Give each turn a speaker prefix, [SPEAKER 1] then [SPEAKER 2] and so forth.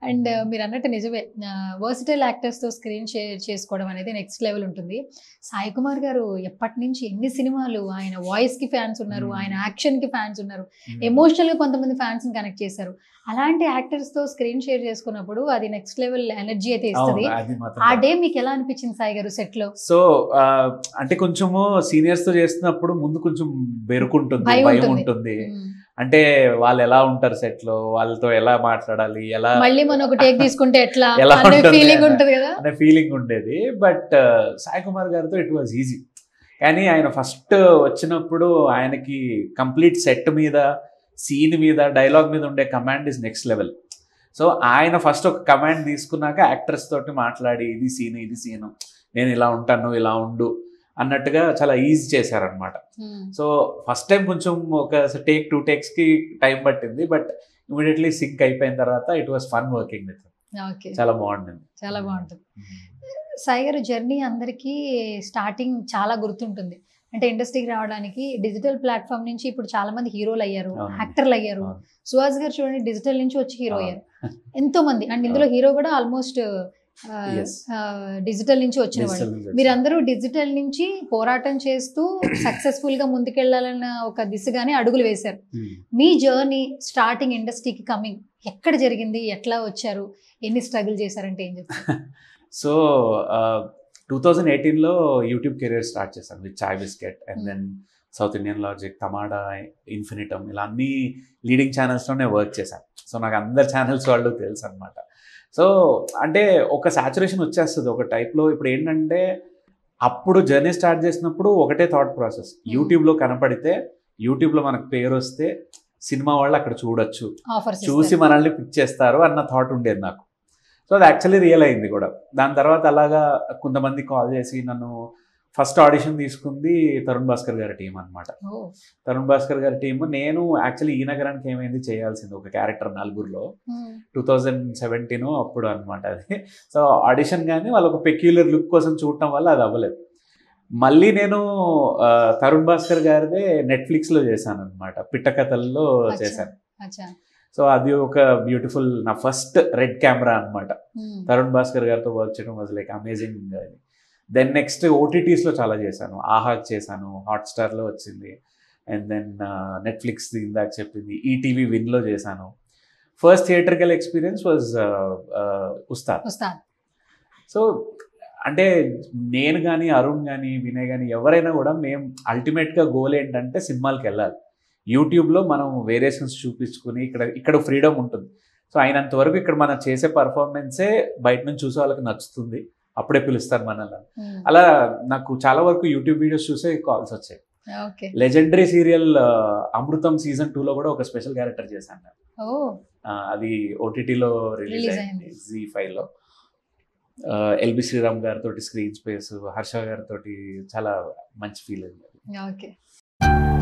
[SPEAKER 1] And మీరు అన్నట్టు నిజమే వర్సిటైల్ యాక్టర్స్తో స్క్రీన్ షేర్ చేసుకోవడం అనేది నెక్స్ట్ లెవెల్ ఉంటుంది సాయి కుమార్ గారు ఎప్పటి నుంచి ఎన్ని సినిమాలు ఆయన వాయిస్కి ఫ్యాన్స్ ఉన్నారు
[SPEAKER 2] Hmm.
[SPEAKER 1] ఆయన యాక్షన్కి ఫ్యాన్స్ ఉన్నారు ఎమోషనల్గా కొంతమంది ఫ్యాన్స్ని కనెక్ట్ చేశారు అలాంటి యాక్టర్స్తో స్క్రీన్ షేర్ చేసుకున్నప్పుడు అది నెక్స్ట్ లెవెల్ ఎనర్జీ అయితే ఇస్తుంది
[SPEAKER 2] అవును, అది మాత్రం
[SPEAKER 1] ఆ డే మీకు ఎలా అనిపించింది సాయి గారు సెట్లో
[SPEAKER 2] సో ఆ, అంటే కొంచెము సీనియర్స్ తో చేస్తున్నప్పుడు ముందు కొంచెం బెరుకుంటుంది
[SPEAKER 1] భయం
[SPEAKER 2] భయం
[SPEAKER 1] ఉంటుంది.
[SPEAKER 2] ఉంటుంది అంటే వాళ్ళు ఎలా ఉంటారు సెట్ లో వాళ్ళతో ఎలా మాట్లాడాలి ఎలా
[SPEAKER 1] మళ్ళీ మనం ఒక టేక్ తీసుకుంటే ఎట్లా
[SPEAKER 2] ఎలా
[SPEAKER 1] అనే
[SPEAKER 2] ఉంటుంది
[SPEAKER 1] ఫీలింగ్
[SPEAKER 2] అన్న-
[SPEAKER 1] ఉంటుంది కదా
[SPEAKER 2] అనే ఫీలింగ్ ఉండేది బట్ సాయి కుమార్ గారితో ఇట్ వాజ్ ఈజీ కానీ ఆయన ఫస్ట్ వచ్చినప్పుడు ఆయనకి కంప్లీట్ సెట్ మీద సీన్ మీద డైలాగ్ మీద ఉండే command is next level so ఆయన ఫస్ట్ ఒక కమాండ్ తీసుకున్నాక యాక్టర్స్ తోటి మాట్లాడి ఇది సీన్ ఇది సీన్ నేను ఇలా ఉంటాను ఇలా ఉండు అన్నట్టుగా చాలా ఈజీ చేశారనమాట సో ఫస్ట్ టైం కొంచెం ఒక టేక్ టూ టేక్స్కి టైం పట్టింది బట్ ఇమీడియట్లీ సింక్ అయిపోయిన తర్వాత it was fun working with
[SPEAKER 1] okay
[SPEAKER 2] చాలా బాగుండింది
[SPEAKER 1] చాలా బాగుంటుంది సాయి గారు జర్నీ అందరికీ స్టార్టింగ్ చాలా గుర్తుంటుంది అంటే ఇండస్ట్రీకి రావడానికి డిజిటల్ ప్లాట్ఫామ్ నుంచి ఇప్పుడు చాలా మంది హీరోలు అయ్యారు
[SPEAKER 2] అవునండి.
[SPEAKER 1] యాక్టర్లు అయ్యారు
[SPEAKER 2] అవును.
[SPEAKER 1] సుహాస్ గారు చూడండి డిజిటల్ నుంచి వచ్చి హీరో
[SPEAKER 2] అవును.
[SPEAKER 1] అయ్యారు ఎంతో మంది అండ్ ఇందులో హీరో కూడా ఆల్మోస్ట్
[SPEAKER 2] Yes.
[SPEAKER 1] డిజిటల్ నుంచి వచ్చిన వాళ్ళు
[SPEAKER 2] Digital నుంచి
[SPEAKER 1] మీరందరూ డిజిటల్ నుంచి పోరాటం చేస్తూ సక్సెస్ఫుల్ గా ముందుకెళ్లాలన్న ఒక దిశగానే అడుగులు వేశారు
[SPEAKER 2] Hmm.
[SPEAKER 1] మీ జర్నీ స్టార్టింగ్ ఇండస్ట్రీకి కమింగ్ ఎక్కడ జరిగింది ఎట్లా వచ్చారు ఎన్ని స్ట్రగుల్ చేశారంటే ఏం చెప్తారు
[SPEAKER 2] సో టూ థౌజండ్ ఎయిటీన్లో యూట్యూబ్ కెరీర్ స్టార్ట్ చేశాను with chai biscuit and
[SPEAKER 1] Hmm.
[SPEAKER 2] Then South Indian logic Tamada infinitum ఇలా అన్ని లీడింగ్ ఛానల్స్లోనే వర్క్ చేశాను సో నాకు అందరు ఛానల్స్ వాళ్ళు తెలుసు అనమాట సో అంటే ఒక సాచురేషన్ వచ్చేస్తుంది ఒక టైప్లో ఇప్పుడు ఏంటంటే అప్పుడు జర్నీ స్టార్ట్ చేసినప్పుడు ఒకటే థాట్ ప్రాసెస్ యూట్యూబ్లో కనపడితే యూట్యూబ్లో మనకు పేరు వస్తే సినిమా వాళ్ళు అక్కడ చూడొచ్చు
[SPEAKER 1] ఆఫర్స్
[SPEAKER 2] చూసి మనల్ని పిక్ చేస్తారు అన్న థాట్ ఉండేది నాకు సో అది యాక్చువల్లీ రియల్ అయింది కూడా దాని తర్వాత అలాగా కొంతమంది కాల్ చేసి నన్ను ఫస్ట్ ఆడిషన్ తీసుకుంది తరుణ్ భాస్కర్ గారి టీం అనమాట తరుణ్ భాస్కర్ గారి టీం నేను యాక్చువల్లీ ఈ నగరానికి ఏమైంది చేయాల్సింది ఒక క్యారెక్టర్ నలుగురిలో టూ థౌజండ్ సెవెంటీన్ అప్పుడు అనమాట అది సో ఆడిషన్ కానీ వాళ్ళు ఒక పెక్యులర్ లుక్ కోసం చూడటం వల్ల అది అవ్వలేదు మళ్ళీ నేను ఆ, తరుణ్ భాస్కర్ గారిదే నెట్ఫ్లిక్స్లో చేశాను అనమాట పిట్టకథల్లో
[SPEAKER 1] అచ్చా.
[SPEAKER 2] చేశాను
[SPEAKER 1] అచ్చా
[SPEAKER 2] సో అది ఒక బ్యూటిఫుల్ నా ఫస్ట్ రెడ్ కెమెరా అనమాట
[SPEAKER 1] Hmm.
[SPEAKER 2] తరుణ్ భాస్కర్ గారితో వర్క్ చేయడం was like amazing then next ఓటీటీస్లో చాలా చేశాను ఆహాక్ చేశాను హాట్స్టార్లో వచ్చింది అండ్ దెన్ నెట్ఫ్లిక్స్ ఇందాక చెప్పింది ఈటీవీ విన్లో చేశాను first theatrical experience was Ustaad
[SPEAKER 1] Ustaad
[SPEAKER 2] so అంటే నేను కానీ అరుణ్ కానీ వినయ్ కానీ ఎవరైనా కూడా మేము అల్టిమేట్గా గోల్ ఏంటంటే సినిమాలకు వెళ్ళాలి యూట్యూబ్లో మనం వేరియేషన్స్ చూపించుకుని ఇక్కడ ఇక్కడ ఫ్రీడమ్ ఉంటుంది సో అయినంత వరకు ఇక్కడ మనం చేసే పర్ఫార్మెన్సే బయట నుంచి చూసే వాళ్ళకి నచ్చుతుంది అప్పుడే పిలుస్తారు మనల్ని
[SPEAKER 1] Hmm.
[SPEAKER 2] అలా నాకు చాలా వరకు యూట్యూబ్ వీడియోస్ చూసే కాల్స్ వచ్చాయి
[SPEAKER 1] okay
[SPEAKER 2] legendary serial Amrutham season టూలో కూడా ఒక స్పెషల్ క్యారెక్టర్ చేశాను నేను.
[SPEAKER 1] ఓ
[SPEAKER 2] ఆ, అది ఓటీటీలో రిలీజ్
[SPEAKER 1] Release
[SPEAKER 2] అయింది
[SPEAKER 1] అయింది.
[SPEAKER 2] జీ ఫైవ్లో ఎల్బి శ్రీరామ్ గారితో స్క్రీన్ స్పేస్ హర్ష గారితో చాలా మంచి ఫీల్ అయింది
[SPEAKER 1] ఓకే